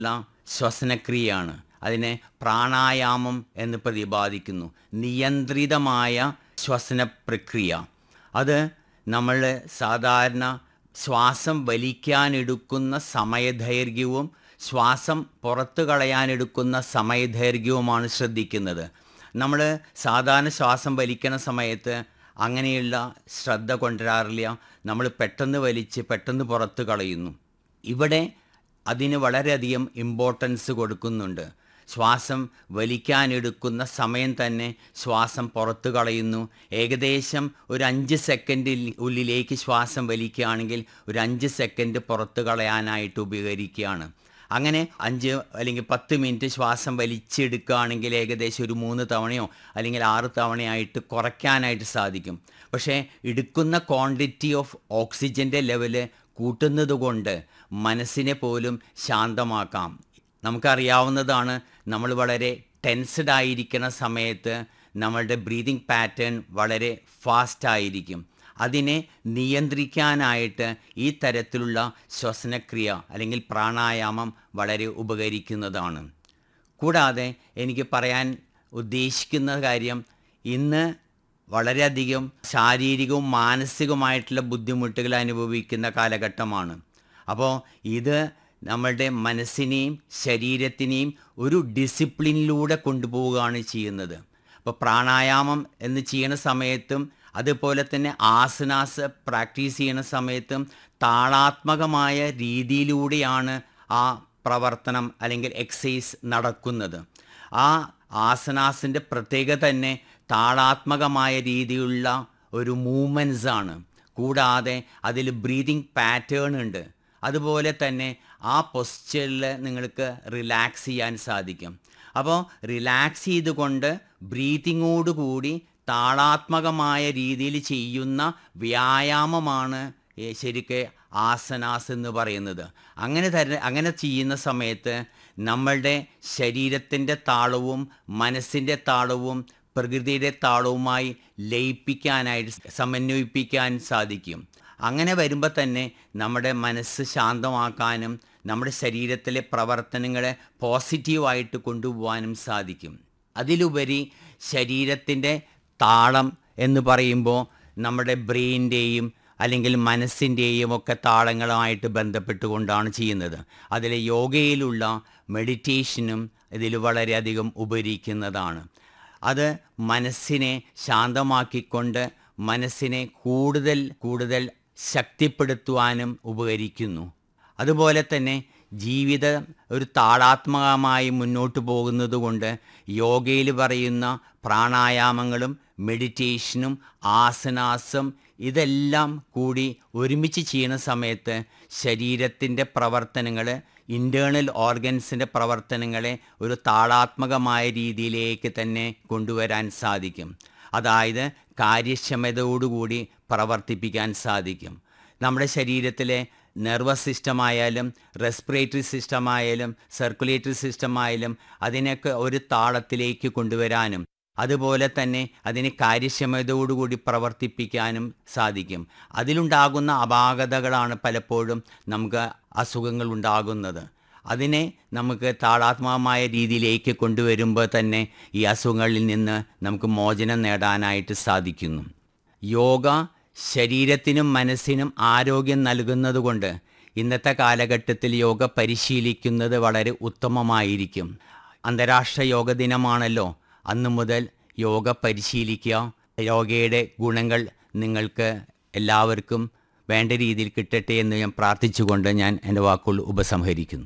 ഉള്ള ശ്വസനക്രിയയാണ് അതിനെ പ്രാണായാമം എന്ന് പ്രതിപാദിക്കുന്നു നിയന്ത്രിതമായ ശ്വസന പ്രക്രിയ അത് നമ്മൾ സാധാരണ ശ്വാസം വലിക്കാനെടുക്കുന്ന സമയദൈർഘ്യവും ശ്വാസം പുറത്തു കളയാനെടുക്കുന്ന സമയദൈർഘ്യവുമാണ് ശ്രദ്ധിക്കുന്നത് നമ്മൾ സാധാരണ ശ്വാസം വലിക്കുന്ന സമയത്ത് അങ്ങനെയുള്ള ശ്രദ്ധ കൊണ്ടുവരാറില്ല നമ്മൾ പെട്ടെന്ന് വലിച്ച് പെട്ടെന്ന് പുറത്ത് കളയുന്നു ഇവിടെ അതിന് വളരെയധികം ഇമ്പോർട്ടൻസ് കൊടുക്കുന്നുണ്ട് ശ്വാസം വലിക്കാനെടുക്കുന്ന സമയം തന്നെ ശ്വാസം പുറത്തു കളയുന്നു ഏകദേശം ഒരു അഞ്ച് സെക്കൻഡിൽ ഉള്ളിലേക്ക് ശ്വാസം വലിക്കുകയാണെങ്കിൽ ഒരു അഞ്ച് സെക്കൻഡ് പുറത്തു കളയാനായിട്ട് ഉപകരിക്കുകയാണ് അങ്ങനെ അഞ്ച് അല്ലെങ്കിൽ പത്ത് മിനിറ്റ് ശ്വാസം വലിച്ചെടുക്കുകയാണെങ്കിൽ ഏകദേശം ഒരു മൂന്ന് തവണയോ അല്ലെങ്കിൽ ആറ് തവണയായിട്ട് കുറയ്ക്കാനായിട്ട് സാധിക്കും പക്ഷേ എടുക്കുന്ന ക്വാണ്ടിറ്റി ഓഫ് ഓക്സിജൻ്റെ ലെവല് കൂട്ടുന്നത് കൊണ്ട് മനസ്സിനെ പോലും ശാന്തമാക്കാം നമുക്കറിയാവുന്നതാണ് നമ്മൾ വളരെ ടെൻസ്ഡ് ആയിരിക്കുന്ന സമയത്ത് നമ്മളുടെ ബ്രീതിങ് പാറ്റേൺ വളരെ ഫാസ്റ്റ് ആയിരിക്കും അതിനെ നിയന്ത്രിക്കാനായിട്ട് ഈ തരത്തിലുള്ള ശ്വസനക്രിയ അല്ലെങ്കിൽ പ്രാണായാമം വളരെ ഉപകരിക്കുന്നതാണ് കൂടാതെ എനിക്ക് പറയാൻ ഉദ്ദേശിക്കുന്ന കാര്യം ഇന്ന് വളരെയധികം ശാരീരികവും മാനസികവുമായിട്ടുള്ള ബുദ്ധിമുട്ടുകൾ അനുഭവിക്കുന്ന കാലഘട്ടമാണ് അപ്പോൾ ഇത് നമ്മളുടെ മനസ്സിനെയും ശരീരത്തിനെയും ഒരു ഡിസിപ്ലിനിലൂടെ കൊണ്ടുപോവുകയാണ് ചെയ്യുന്നത് അപ്പോൾ പ്രാണായാമം എന്ന് ചെയ്യുന്ന സമയത്തും അതുപോലെ തന്നെ ആസനാസ് പ്രാക്ടീസ് ചെയ്യുന്ന സമയത്തും താളാത്മകമായ രീതിയിലൂടെയാണ് ആ പ്രവർത്തനം അല്ലെങ്കിൽ എക്സസൈസ് നടക്കുന്നത് ആ ആസനാസിൻ്റെ പ്രത്യേകത തന്നെ താളാത്മകമായ രീതിയിലുള്ള ഒരു മൂവ്മെൻറ്റ്സ് ആണ് കൂടാതെ അതിൽ ബ്രീതിങ് പാറ്റേൺ ഉണ്ട് അതുപോലെ തന്നെ ആ പൊസ്ചറിൽ നിങ്ങൾക്ക് റിലാക്സ് ചെയ്യാൻ സാധിക്കും അപ്പോൾ റിലാക്സ് ചെയ്തുകൊണ്ട് ബ്രീതിങ്ങോടുകൂടി താളാത്മകമായ രീതിയിൽ ചെയ്യുന്ന വ്യായാമമാണ് ശരിക്ക് ആസനാസ് എന്ന് പറയുന്നത് അങ്ങനെ തര അങ്ങനെ ചെയ്യുന്ന സമയത്ത് നമ്മളുടെ ശരീരത്തിൻ്റെ താളവും മനസ്സിൻ്റെ താളവും പ്രകൃതിയുടെ താളവുമായി ലയിപ്പിക്കാനായിട്ട് സമന്വയിപ്പിക്കാൻ സാധിക്കും അങ്ങനെ വരുമ്പോൾ തന്നെ നമ്മുടെ മനസ്സ് ശാന്തമാക്കാനും നമ്മുടെ ശരീരത്തിലെ പ്രവർത്തനങ്ങളെ പോസിറ്റീവായിട്ട് കൊണ്ടുപോകാനും സാധിക്കും അതിലുപരി ശരീരത്തിൻ്റെ താളം എന്ന് പറയുമ്പോൾ നമ്മുടെ ബ്രെയിൻ്റെയും അല്ലെങ്കിൽ മനസ്സിൻ്റെയും ഒക്കെ താളങ്ങളുമായിട്ട് ബന്ധപ്പെട്ടുകൊണ്ടാണ് ചെയ്യുന്നത് അതിൽ യോഗയിലുള്ള മെഡിറ്റേഷനും ഇതിൽ വളരെയധികം ഉപകരിക്കുന്നതാണ് അത് മനസ്സിനെ ശാന്തമാക്കിക്കൊണ്ട് മനസ്സിനെ കൂടുതൽ കൂടുതൽ ശക്തിപ്പെടുത്തുവാനും ഉപകരിക്കുന്നു അതുപോലെ തന്നെ ജീവിതം ഒരു താളാത്മകമായി മുന്നോട്ട് പോകുന്നത് കൊണ്ട് യോഗയിൽ പറയുന്ന പ്രാണായാമങ്ങളും മെഡിറ്റേഷനും ആസനാസും ഇതെല്ലാം കൂടി ഒരുമിച്ച് ചെയ്യുന്ന സമയത്ത് ശരീരത്തിൻ്റെ പ്രവർത്തനങ്ങൾ ഇൻറ്റേർണൽ ഓർഗൻസിൻ്റെ പ്രവർത്തനങ്ങളെ ഒരു താളാത്മകമായ രീതിയിലേക്ക് തന്നെ കൊണ്ടുവരാൻ സാധിക്കും അതായത് കാര്യക്ഷമതയോടുകൂടി പ്രവർത്തിപ്പിക്കാൻ സാധിക്കും നമ്മുടെ ശരീരത്തിലെ നെർവസ് സിസ്റ്റം ആയാലും റെസ്പിറേറ്ററി സിസ്റ്റം ആയാലും സർക്കുലേറ്ററി സിസ്റ്റം ആയാലും അതിനൊക്കെ ഒരു താളത്തിലേക്ക് കൊണ്ടുവരാനും അതുപോലെ തന്നെ അതിനെ കാര്യക്ഷമതയോടുകൂടി പ്രവർത്തിപ്പിക്കാനും സാധിക്കും അതിലുണ്ടാകുന്ന അപാകതകളാണ് പലപ്പോഴും നമുക്ക് അസുഖങ്ങൾ ഉണ്ടാകുന്നത് അതിനെ നമുക്ക് താളാത്മകമായ രീതിയിലേക്ക് കൊണ്ടുവരുമ്പോൾ തന്നെ ഈ അസുഖങ്ങളിൽ നിന്ന് നമുക്ക് മോചനം നേടാനായിട്ട് സാധിക്കുന്നു യോഗ ശരീരത്തിനും മനസ്സിനും ആരോഗ്യം നൽകുന്നതുകൊണ്ട് ഇന്നത്തെ കാലഘട്ടത്തിൽ യോഗ പരിശീലിക്കുന്നത് വളരെ ഉത്തമമായിരിക്കും അന്താരാഷ്ട്ര യോഗ ദിനമാണല്ലോ അന്നു മുതൽ യോഗ പരിശീലിക്കുക യോഗയുടെ ഗുണങ്ങൾ നിങ്ങൾക്ക് എല്ലാവർക്കും വേണ്ട രീതിയിൽ കിട്ടട്ടെ എന്ന് ഞാൻ പ്രാർത്ഥിച്ചുകൊണ്ട് ഞാൻ എൻ്റെ വാക്കുകൾ ഉപസംഹരിക്കുന്നു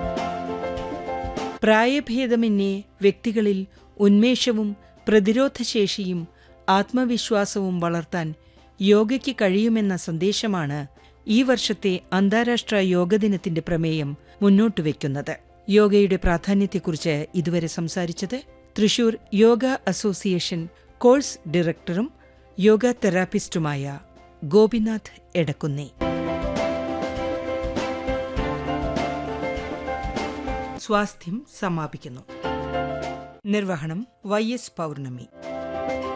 പ്രായഭേദമന്യേ വ്യക്തികളിൽ ഉന്മേഷവും പ്രതിരോധശേഷിയും ആത്മവിശ്വാസവും വളർത്താൻ യോഗയ്ക്ക് കഴിയുമെന്ന സന്ദേശമാണ് ഈ വർഷത്തെ അന്താരാഷ്ട്ര യോഗ ദിനത്തിന്റെ പ്രമേയം മുന്നോട്ട് വയ്ക്കുന്നത് യോഗയുടെ പ്രാധാന്യത്തെക്കുറിച്ച് ഇതുവരെ സംസാരിച്ചത് തൃശൂർ യോഗ അസോസിയേഷൻ കോഴ്സ് ഡയറക്ടറും യോഗ തെറാപ്പിസ്റ്റുമായ ഗോപിനാഥ് എടക്കുന്നേ സ്വാസ്ഥ്യം സമാപിക്കുന്നു നിർവഹണം വൈ എസ് പൗർണമി